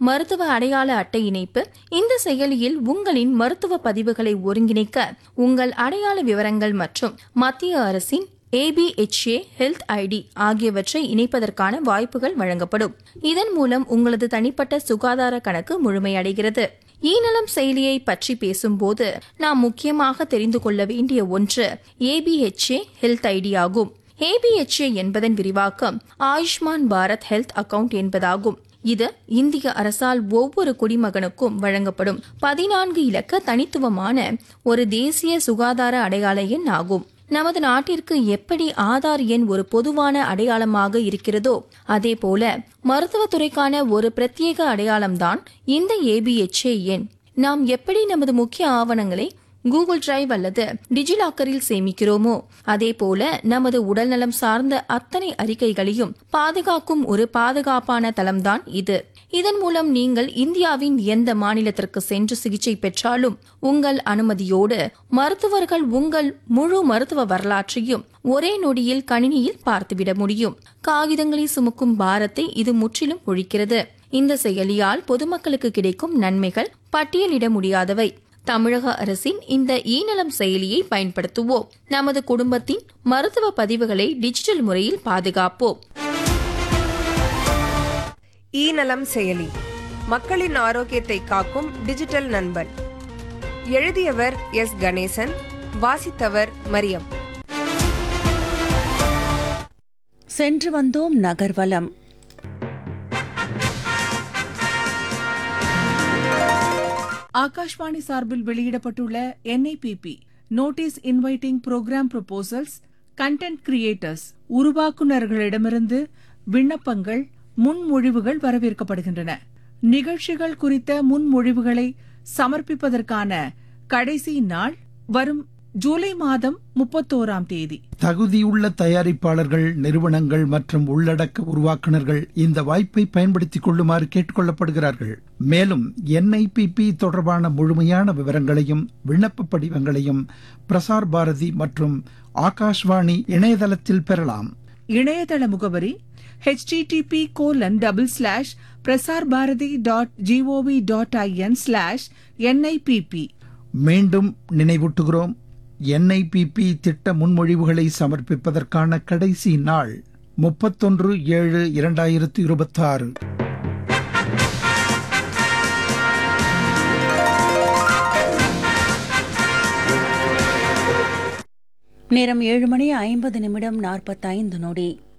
மருத்துவ அடையாள அட்டை இணைப்பு இந்த செயலியில் உங்களின் மருத்துவ பதிவுகளை ஒருங்கிணைக்க உங்கள் அடையாள விவரங்கள் மற்றும் மத்திய அரசின் ஏபிஎச்ஏ ஹெல்த் ஐடி ஆகியவற்றை இணைப்பதற்கான வாய்ப்புகள் வழங்கப்படும் இதன் மூலம் உங்களது தனிப்பட்ட சுகாதார கணக்கு முழுமையடைகிறது ஈநலம் செயலியை பற்றி பேசும்போது நாம் முக்கியமாக தெரிந்து கொள்ள வேண்டிய ஒன்று ஏபிஎச்ஏ ஹெல்த் ஐடி ஆகும் ஏபிஎச்ஏ என்பதன் விரிவாக்கம் ஆயுஷ்மான் பாரத் ஹெல்த் அக்கவுண்ட் என்பதாகும் இது இந்திய அரசால் ஒவ்வொரு குடிமகனுக்கும் வழங்கப்படும் பதினான்கு இலக்க தனித்துவமான ஒரு தேசிய சுகாதார அடையாள எண் ஆகும் நமது நாட்டிற்கு எப்படி ஆதார் எண் ஒரு பொதுவான அடையாளமாக இருக்கிறதோ அதேபோல மருத்துவத்துறைக்கான ஒரு பிரத்யேக அடையாளம்தான் இந்த ஏபிஎச்ஏ எண் நாம் எப்படி நமது முக்கிய ஆவணங்களை கூகுள் டிரைவ் அல்லது டிஜிலாக்கரில் சேமிக்கிறோமோ அதேபோல நமது உடல்நலம் சார்ந்த அத்தனை அறிக்கைகளையும் பாதுகாக்கும் ஒரு பாதுகாப்பான தளம்தான் இது இதன் மூலம் நீங்கள் இந்தியாவின் எந்த மாநிலத்திற்கு சென்று சிகிச்சை பெற்றாலும் உங்கள் அனுமதியோடு மருத்துவர்கள் உங்கள் முழு மருத்துவ வரலாற்றையும் ஒரே நொடியில் கணினியில் பார்த்துவிட முடியும் காகிதங்களை சுமக்கும் பாரத்தை இது முற்றிலும் ஒழிக்கிறது இந்த செயலியால் பொதுமக்களுக்கு கிடைக்கும் நன்மைகள் பட்டியலிட முடியாதவை தமிழக அரசின் இந்த ஈநலம் செயலியை பயன்படுத்துவோம் நமது குடும்பத்தின் மருத்துவ பதிவுகளை டிஜிட்டல் முறையில் பாதுகாப்போம் இ நலம் செயலி மக்களின் ஆரோக்கியத்தை காக்கும் டிஜிட்டல் நண்பன் எழுதியவர் எஸ் கணேசன் வாசித்தவர் மரியம் சென்று வந்தோம் நகர்வலம் ஆகாஷ்வாணி சார்பில் வெளியிடப்பட்டுள்ள NIPP notice inviting programme proposals content creators உருவாக்குநர்களிடமிருந்து விண்ணப்பங்கள் முன்மொழிவுகள் வரவேற்கப்படுகின்றன நிகழ்ச்சிகள் குறித்த முன்மொழிவுகளை சமர்ப்பிப்பதற்கான கடைசி நாள் வரும் ஜூலை மாதம் முப்பத்தோராம் தேதி தகுதியுள்ள தயாரிப்பாளர்கள் நிறுவனங்கள் மற்றும் உள்ளடக்க உருவாக்குனர்கள் இந்த வாய்ப்பை பயன்படுத்திக் கொள்ளுமாறு கேட்டுக்கொள்ளப்படுகிறார்கள் மேலும் என்ஐபிபி தொடர்பான முழுமையான விவரங்களையும் விண்ணப்ப படிவங்களையும் பிரசார் பாரதி மற்றும் ஆகாஷ்வாணி இணையதளத்தில் பெறலாம் இணையதள முகவரி http colon double slash Prasar Bharati dot GOV dot IN slash NIPP மீண்டும் நினைவூட்டுகிறோம் என்ஐபிபி திட்ட முன்மொழிவுகளை சமர்ப்பிப்பதற்கான கடைசி நாள் முப்பத்தொன்று ஏழு இரண்டாயிரத்து இருபத்தாறு நேரம் ஏழு மணி ஐம்பது நிமிடம் நாற்பத்தைந்து நொடி